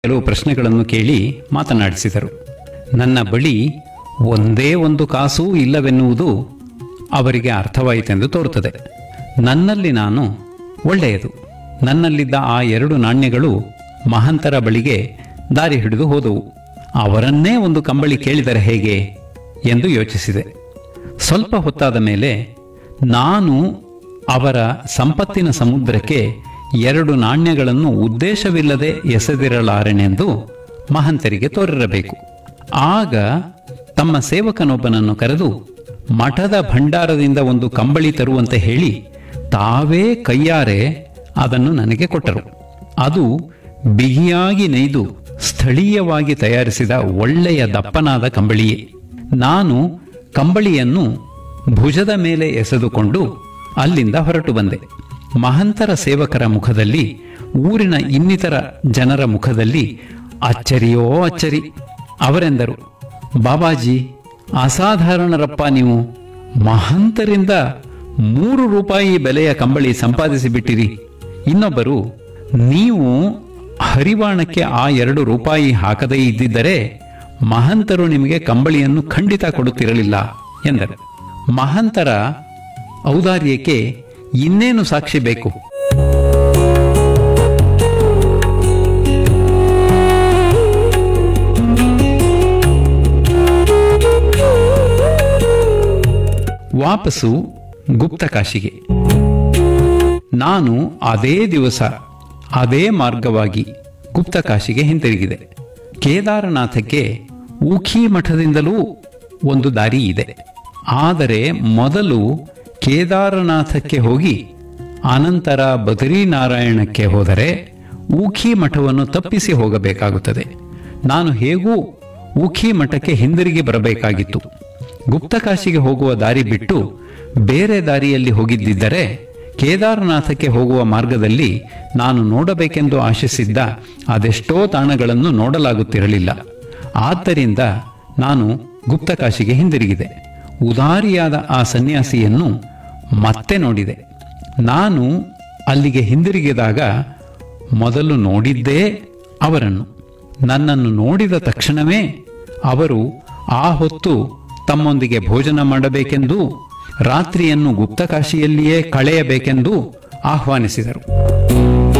ಕೆಲವು ಪ್ರಶ್ನೆಗಳನ್ನು ಕೇಳಿ ಮಾತನಾಡಿಸಿದರು ನನ್ನ ಬಳಿ ಒಂದೇ ಒಂದು ಕಾಸೂ ಇಲ್ಲವೆನ್ನುವುದು ಅವರಿಗೆ ಅರ್ಥವಾಯಿತೆಂದು ತೋರುತ್ತದೆ ನನ್ನಲ್ಲಿ ನಾನು ಒಳ್ಳೆಯದು ನನ್ನಲ್ಲಿದ್ದ ಆ ಎರಡು ನಾಣ್ಯಗಳು ಮಹಂತರ ಬಳಿಗೆ ದಾರಿ ಹಿಡಿದು ಹೋದವು ಅವರನ್ನೇ ಒಂದು ಕಂಬಳಿ ಕೇಳಿದರೆ ಹೇಗೆ ಎಂದು ಯೋಚಿಸಿದೆ ಸ್ವಲ್ಪ ಹೊತ್ತಾದ ಮೇಲೆ ನಾನು ಅವರ ಸಂಪತ್ತಿನ ಸಮುದ್ರಕ್ಕೆ ಎರಡು ನಾಣ್ಯಗಳನ್ನು ಉದ್ದೇಶವಿಲ್ಲದೆ ಎಸೆದಿರಲಾರೆನೆಂದು ಮಹಂತರಿಗೆ ತೋರಿರಬೇಕು ಆಗ ತಮ್ಮ ಸೇವಕನೊಬ್ಬನನ್ನು ಕರೆದು ಮಠದ ಭಂಡಾರದಿಂದ ಒಂದು ಕಂಬಳಿ ತರುವಂತೆ ಹೇಳಿ ತಾವೇ ಕೈಯಾರೆ ಅದನ್ನು ನನಗೆ ಕೊಟ್ಟರು ಅದು ಬಿಗಿಯಾಗಿ ನೇಯ್ದು ಸ್ಥಳೀಯವಾಗಿ ತಯಾರಿಸಿದ ಒಳ್ಳೆಯ ದಪ್ಪನಾದ ಕಂಬಳಿಯೇ ನಾನು ಕಂಬಳಿಯನ್ನು ಭುಜದ ಮೇಲೆ ಎಸೆದುಕೊಂಡು ಅಲ್ಲಿಂದ ಹೊರಟು ಬಂದೆ ಮಹಂತರ ಸೇವಕರ ಮುಖದಲ್ಲಿ ಊರಿನ ಇನ್ನಿತರ ಜನರ ಮುಖದಲ್ಲಿ ಅಚ್ಚರಿಯೋ ಅಚ್ಚರಿ ಅವರೆಂದರು ಬಾಬಾಜಿ ಅಸಾಧಾರಣರಪ್ಪ ನೀವು ಮಹಂತರಿಂದ ಮೂರು ರೂಪಾಯಿ ಬೆಲೆಯ ಕಂಬಳಿ ಸಂಪಾದಿಸಿ ಬಿಟ್ಟಿರಿ ಇನ್ನೊಬ್ಬರು ನೀವು ಹರಿವಾಣಕ್ಕೆ ಆ ಎರಡು ರೂಪಾಯಿ ಹಾಕದೇ ಇದ್ದಿದ್ದರೆ ಮಹಂತರು ನಿಮಗೆ ಕಂಬಳಿಯನ್ನು ಖಂಡಿತ ಕೊಡುತ್ತಿರಲಿಲ್ಲ ಎಂದರು ಮಹಂತರ ಔದಾರ್ಯಕ್ಕೆ ಇನ್ನೇನು ಸಾಕ್ಷಿ ಬೇಕು ವಾಪಸ್ಸು ಗುಪ್ತಕಾಶಿಗೆ ನಾನು ಅದೇ ದಿವಸ ಅದೇ ಮಾರ್ಗವಾಗಿ ಗುಪ್ತಕಾಶಿಗೆ ಹಿಂತಿರುಗಿದೆ ಕೇದಾರನಾಥಕ್ಕೆ ಊಖಿ ಮಠದಿಂದಲೂ ಒಂದು ದಾರಿ ಇದೆ ಆದರೆ ಮೊದಲು ಕೇದಾರನಾಥಕ್ಕೆ ಹೋಗಿ ಅನಂತರ ಬದರಿನಾರಾಯಣಕ್ಕೆ ಹೋದರೆ ಊಖಿ ಮಠವನ್ನು ತಪ್ಪಿಸಿ ಹೋಗಬೇಕಾಗುತ್ತದೆ ನಾನು ಹೇಗೂ ಊಖಿ ಮಠಕ್ಕೆ ಹಿಂದಿರುಗಿ ಬರಬೇಕಾಗಿತ್ತು ಗುಪ್ತಕಾಶಿಗೆ ಹೋಗುವ ದಾರಿ ಬಿಟ್ಟು ಬೇರೆ ದಾರಿಯಲ್ಲಿ ಹೋಗಿದ್ದಿದ್ದರೆ ಕೇದಾರನಾಥಕ್ಕೆ ಹೋಗುವ ಮಾರ್ಗದಲ್ಲಿ ನಾನು ನೋಡಬೇಕೆಂದು ಆಶಿಸಿದ್ದ ಅದೆಷ್ಟೋ ತಾಣಗಳನ್ನು ನೋಡಲಾಗುತ್ತಿರಲಿಲ್ಲ ಆದ್ದರಿಂದ ನಾನು ಗುಪ್ತಕಾಶಿಗೆ ಹಿಂದಿರುಗಿದೆ ಉದಾರಿಯಾದ ಆ ಸನ್ಯಾಸಿಯನ್ನು ಮತ್ತೆ ನೋಡಿದೆ ನಾನು ಅಲ್ಲಿಗೆ ಹಿಂದಿರುಗಿದಾಗ ಮೊದಲು ನೋಡಿದ್ದೇ ಅವರನ್ನು ನನ್ನನ್ನು ನೋಡಿದ ತಕ್ಷಣವೇ ಅವರು ಆ ಹೊತ್ತು ತಮ್ಮೊಂದಿಗೆ ಭೋಜನ ಮಾಡಬೇಕೆಂದು ರಾತ್ರಿಯನ್ನು ಗುಪ್ತಕಾಶಿಯಲ್ಲಿಯೇ ಕಳೆಯಬೇಕೆಂದು ಆಹ್ವಾನಿಸಿದರು